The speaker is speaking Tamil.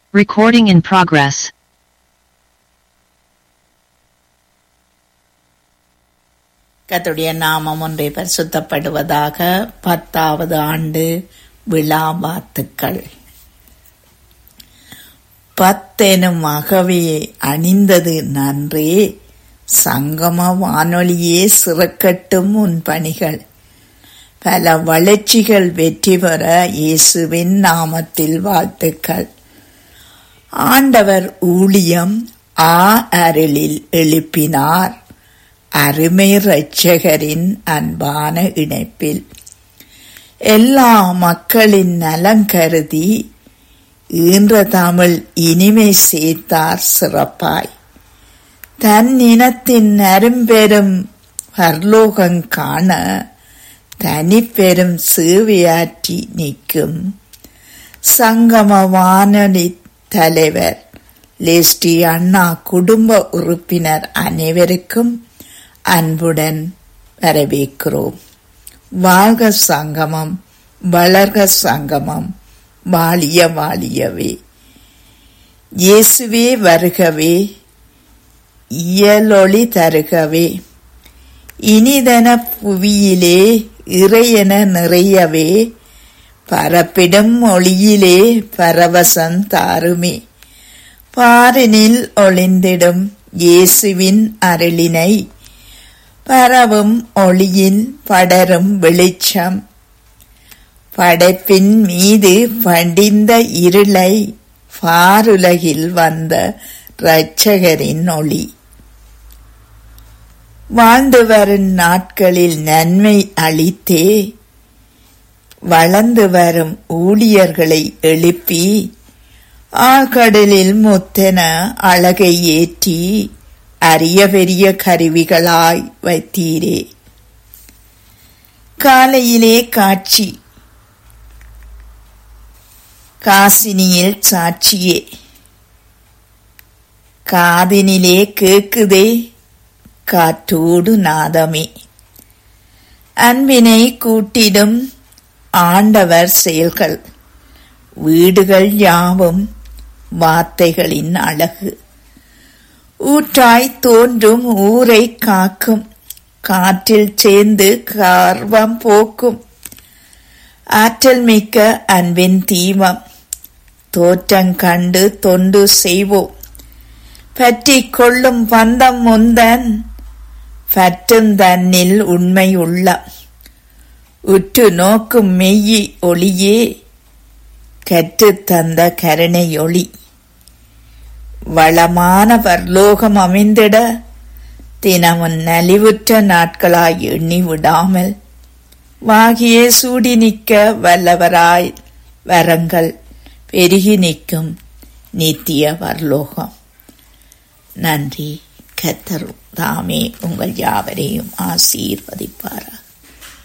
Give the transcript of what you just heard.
Recording in progress. கர்த்தருடைய நாமம் ஒன்றை பரிசுத்தப்படுவதாக பத்தாவது ஆண்டு விழா வாழ்த்துக்கள் பத்தெனும் அகவையை அணிந்தது நன்றே சங்கம வானொலியே சிறக்கட்டும் உன் பணிகள் பல வளர்ச்சிகள் வெற்றி பெற இயேசுவின் நாமத்தில் வாழ்த்துக்கள் ஆண்டவர் ஊழியம் ஆ அருளில் எழுப்பினார் அருமை இரட்சகரின் அன்பான இணைப்பில் எல்லா மக்களின் நலம் கருதி ஈன்ற தமிழ் இனிமை சேர்த்தார் சிறப்பாய் தன் இனத்தின் அரும்பெரும் பர்லோகம் காண தனிப்பெரும் சேவையாற்றி நிற்கும் சங்கம வானொலி தலைவர் லெஸ்டி அண்ணா குடும்ப உறுப்பினர் அனைவருக்கும் அன்புடன் வரவேற்கிறோம் வாழ்க சங்கமம் வளர்க சங்கமம் வாழிய வாழியவே இயேசுவே வருகவே இயலொளி தருகவே இனிதன புவியிலே இறையென நிறையவே பரப்பிடும் ஒளியிலே பரவசம் தாருமே பாரினில் ஒளிந்திடும் இயேசுவின் அருளினை பரவும் ஒளியில் படரும் வெளிச்சம் படைப்பின் மீது பண்டிந்த இருளை பாருலகில் வந்த இரட்சகரின் ஒளி வாழ்ந்து வரும் நாட்களில் நன்மை அளித்தே வளர்ந்து வரும் ஊழியர்களை எழுப்பி ஆழ்கடலில் முத்தென அழகை ஏற்றி அரிய பெரிய கருவிகளாய் வைத்தீரே காலையிலே காட்சி காசினியில் சாட்சியே காதினிலே கேக்குதே காற்றோடு நாதமே அன்பினை கூட்டிடும் ஆண்டவர் செயல்கள் வீடுகள் யாவும் வார்த்தைகளின் அழகு ஊற்றாய் தோன்றும் ஊரை காக்கும் காற்றில் சேர்ந்து கர்வம் போக்கும் ஆற்றல் மிக்க அன்பின் தீபம் தோற்றம் கண்டு தொண்டு செய்வோம் பற்றி கொள்ளும் பந்தம் முந்தன் பற்றும் தன்னில் உண்மை உள்ள உற்று நோக்கும் மெய்யி ஒளியே கற்றுத் தந்த கருணை ஒளி வளமான பரலோகம் அமைந்திட தினமும் நலிவுற்ற நாட்களாய் எண்ணி விடாமல் வாகியே சூடி நிற்க வல்லவராய் வரங்கள் பெருகி நிற்கும் நித்திய பரலோகம் நன்றி கத்தர் தாமே உங்கள் யாவரையும் ஆசீர்வதிப்பாரா